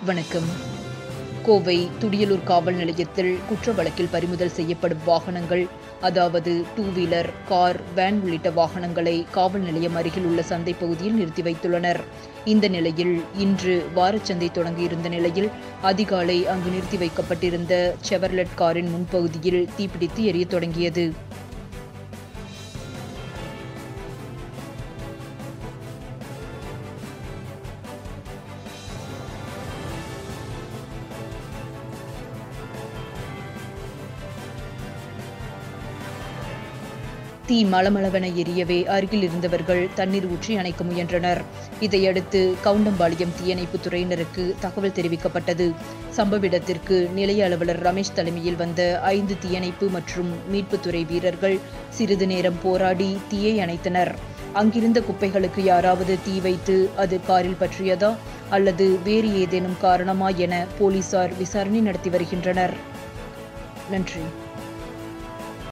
வணக்கம் கோவை துடியலூர் காவல் நிலையத்தில் குற்ற வழக்கில் பறிமுதல் செய்யப்படும் வாகனங்கள் அதாவது டூ வீலர் கார் வேன் உள்ளிட்ட வாகனங்களை காவல் நிலையம் அருகில் உள்ள சந்தை பகுதியில் நிறுத்தி வைத்துள்ளனர் இந்த நிலையில் இன்று வாரச்சந்தை தொடங்கியிருந்த நிலையில் அதிகாலை அங்கு நிறுத்தி வைக்கப்பட்டிருந்த செவர்லெட் காரின் முன்பகுதியில் தீப்பிடித்து எரியத் தொடங்கியது தீ மளமளவென எரியவே அருகில் இருந்தவர்கள் தண்ணீர் ஊற்றி அணைக்க முயன்றனர் இதையடுத்து கவுண்டம்பாளையம் தீயணைப்பு துறையினருக்கு தகவல் தெரிவிக்கப்பட்டது சம்பவ இடத்திற்கு நிலைய அலுவலர் ரமேஷ் தலைமையில் வந்த ஐந்து தீயணைப்பு மற்றும் மீட்புத்துறை வீரர்கள் சிறிது நேரம் போராடி தீயை அணைத்தனர் அங்கிருந்த குப்பைகளுக்கு யாராவது தீ வைத்து அது காரில் பற்றியதா அல்லது வேறு ஏதேனும் காரணமா என போலீசார் விசாரணை நடத்தி வருகின்றனர் நன்றி